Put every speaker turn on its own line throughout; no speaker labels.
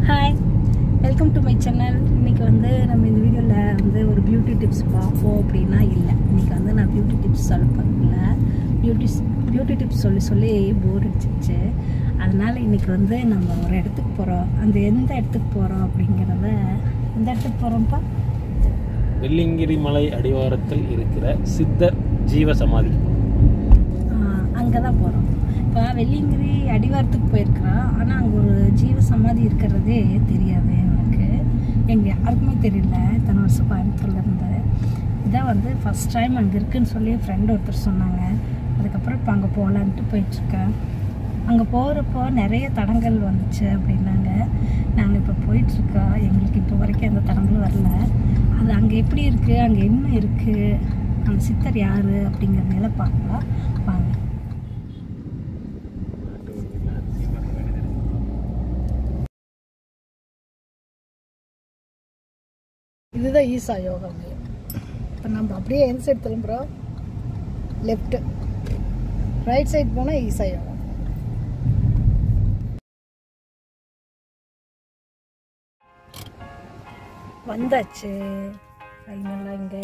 hi welcome to my channel இன்னைக்கு வந்து நம்ம இந்த வீடியோவில் வந்து ஒரு பியூட்டி டிப்ஸ் பார்ப்போம் அப்படின்னா இல்லை இன்னைக்கு வந்து நான் பியூட்டி டிப்ஸ் சொல்ல பார்க்கல பியூட்டி பியூட்டி டிப்ஸ் சொல்லி சொல்லி போர் அடிச்சிச்சு அதனால் இன்னைக்கு வந்து நம்ம ஒரு இடத்துக்கு போகிறோம் அந்த எந்த இடத்துக்கு போகிறோம் அப்படிங்கிறத எந்த இடத்துக்கு போகிறோம்ப்பா
வெள்ளிங்கிரி மலை அடிவாரத்தில் இருக்கிற சித்தர் ஜீவ சமாதி
அங்கே தான் போகிறோம் இப்போ வெள்ளியங்கிரி அடிவாரத்துக்கு போயிருக்கிறோம் ஆனால் அங்கே ஒரு ஜீவ சமாதி இருக்கிறதே தெரியாது எனக்கு எங்கள் யாருக்குமே தெரியல இத்தனை வருஷம் கோயம்புத்தூர்ல இருந்து இதான் வந்து ஃபஸ்ட் டைம் அங்கே இருக்குன்னு சொல்லி ஃப்ரெண்ட் ஒருத்தர் சொன்னாங்க அதுக்கப்புறம் இப்போ அங்கே போகலான்ட்டு போயிட்டுருக்கேன் அங்கே போகிறப்போ நிறைய தடங்கள் வந்துச்சு அப்படின்னாங்க நாங்கள் இப்போ போயிட்டுருக்கோம் எங்களுக்கு இப்போ வரைக்கும் எந்த தடங்களும் வரல அது அங்கே எப்படி இருக்குது அங்கே என்ன இருக்குது அந்த சித்தர் யார் அப்படிங்கிறதையெல்லாம் பார்க்கலாம் வாங்க இதுதான் ஈசா யோகா மையம் இப்போ நம்ம அப்படியே எந்த சைடு திரும்புகிறோம் லெஃப்ட்டு ரைட் சைடு போனால் ஈசா யோகா வந்தாச்சு ஃபைனலாக இங்கே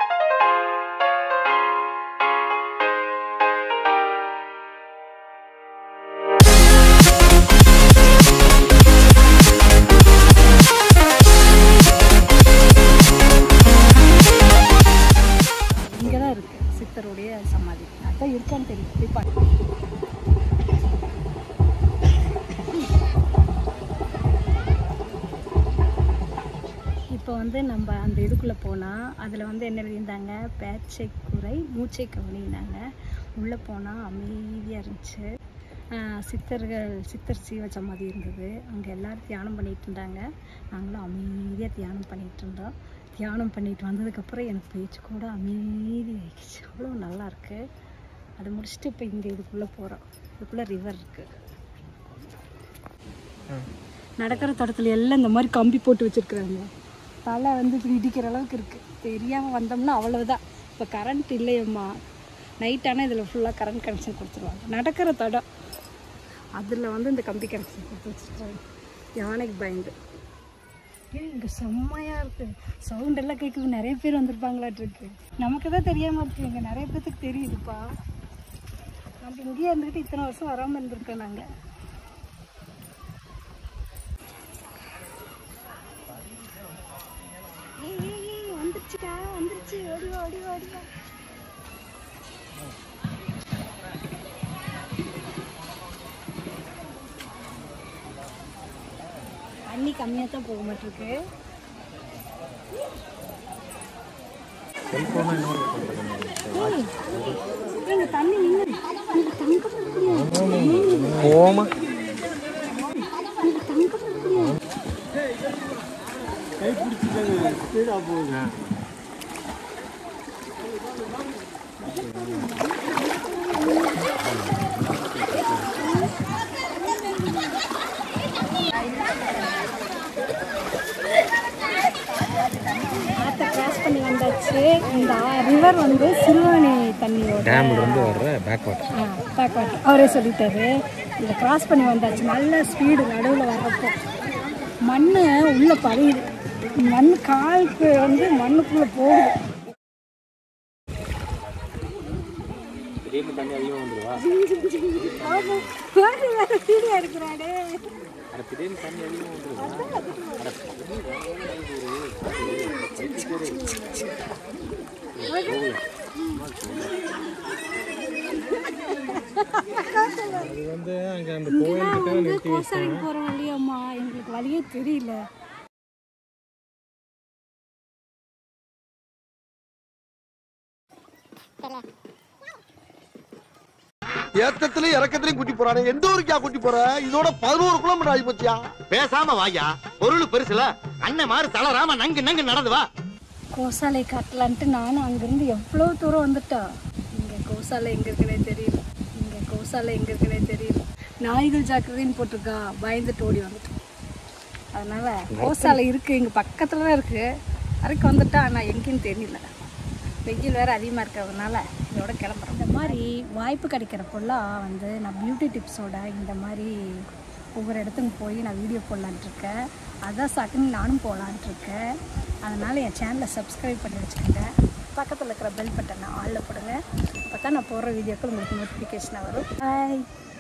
இங்கே தான் இருக்குது சித்தருடைய சமாதி அதான் இருக்கான்னு தெரியும் போய் பார்க்கலாம் இப்போ வந்து நம்ம அந்த இதுக்குள்ளே போனால் அதில் வந்து என்ன எழுதியிருந்தாங்க பேச்சை குறை மூச்சை கவனினாங்க உள்ளே போனால் அமைதியாக இருந்துச்சு ஆஹ் சித்தர்கள் சித்தர் சீவ சமாதி இருந்தது அங்கே எல்லோரும் தியானம் பண்ணிட்டு இருந்தாங்க நாங்களும் அமைதியாக தியானம் பண்ணிகிட்டு இருந்தோம் தியானம் பண்ணிட்டு வந்ததுக்கப்புறம் எனக்கு பேச்சு கூட அமைதி ஆயிடுச்சு அவ்வளோ நல்லா இருக்கு அதை முடிச்சுட்டு இப்போ இங்கே இதுக்குள்ளே போகிறோம் இதுக்குள்ளே ரிவர் இருக்குது நடக்கிற தடத்துல எல்லாம் இந்த மாதிரி கம்பி போட்டு வச்சுருக்குறாங்க தலை வந்து இப்படி இடிக்கிற அளவுக்கு இருக்குது தெரியாமல் வந்தோம்னா அவ்வளவுதான் இப்போ கரண்ட் இல்லையம்மா நைட் ஆனால் இதில் ஃபுல்லாக கரண்ட் கனெக்ஷன் கொடுத்துருவாங்க நடக்கிற தடம் அதில் வந்து இந்த கம்பி கனெக்ஷன் கொடுத்து வச்சுருக்காங்க யானைக்கு பயந்து ஏன் இங்கே செம்மையாக இருக்குது சவுண்ட் எல்லாம் கேட்குது நிறைய பேர் வந்திருப்பாங்களாட்டு இருக்கு நமக்கு தான் தெரியாமல் இருக்கு இங்கே நிறைய பேர்த்துக்கு தெரியுதுப்பா நம்ம இங்கேயே இருந்துக்கிட்டு இத்தனை வருஷம் வராமல் இருந்திருக்கோம் நாங்கள் ஏய், ஏய், ஏய், வந்துருச்சுடா வந்துருச்சு ஓடி வா ஓடி வா ஓடி வா தண்ணி கம்மியாக தான் போக மாட்டிருக்கு ஏய், ஏங்க தண்ணி நின்று இங்க தங்க முடியாது
போமா
இங்க தங்க முடியாது ஆற்றை கிராஸ் பண்ணி வந்தாச்சு இந்த ரிவர் வந்து சிறுவாணி தண்ணியோட
டேம்ல இருந்து வர்ற பேக் வாட்டர்
பேக் வாட்டர் அவரே சொல்லிட்டாரு இதை கிராஸ் பண்ணி வந்தாச்சு நல்ல ஸ்பீடு நடுவில் வர்றப்போ மண் உள்ளே பதியுது மண் காலுக்கு வந்து மண்ணுக்குள்ளே போகுது
திடீர்னு தண்ணி அதிகமாக வந்துருவா
வேறு வேறு சீடியாக இருக்கிறாடே
அட திடீர்னு தண்ணி அதிகமாக வந்துருவா அது வந்து அங்கே அந்த
இதெல்லாம் வந்து கோசரிக்கு போகிற வழியாம்மா எங்களுக்கு வழியே தெரியல
ஏத்தத்திலயும் இறக்கத்திலயும் கூட்டி போறானே எந்த ஊருக்கா கூட்டி போற இதோட பதினோரு கிலோமீட்டர் ஆகி போச்சியா
பேசாம வாயா பொருள் பெருசுல அண்ணன் மாதிரி தளராம நங்கு நங்கு நடந்து வா
கோசாலை காட்டலான்ட்டு நானும் அங்கேருந்து எவ்வளோ தூரம் வந்துட்டேன் இங்கே கோசாலை எங்கே இருக்குன்னே தெரியல இங்கே கோசாலை எங்கே இருக்குன்னே தெரியல நாய்கள் ஜாக்கிரதைன்னு போட்டிருக்கா பயந்துட்டு ஓடி வந்துட்டோம் அதனால கோசாலை இருக்குது இங்கே பக்கத்தில் தான் இருக்குது வரைக்கும் வந்துட்டா ஆனால் எங்கேயும் தெரியல வெயில் வேறு அதிகமாக இருக்கிறதுனால இதோட கிளம்புறோம் இந்த மாதிரி வாய்ப்பு கிடைக்கிறப்பெல்லாம் வந்து நான் பியூட்டி டிப்ஸோட இந்த மாதிரி ஒவ்வொரு இடத்துக்கும் போய் நான் வீடியோ போடலான்ட்டு இருக்கேன் அதான் சாக்குன்னு நானும் போகலான்ட்டு இருக்கேன் அதனால் என் சேனலை சப்ஸ்கிரைப் பண்ணி வச்சுக்கோங்க பக்கத்தில் இருக்கிற பெல் பட்டனை ஆளில் போடுங்க அப்போ தான் நான் போடுற வீடியோக்கள் உங்களுக்கு நோட்டிஃபிகேஷனாக வரும் பாய்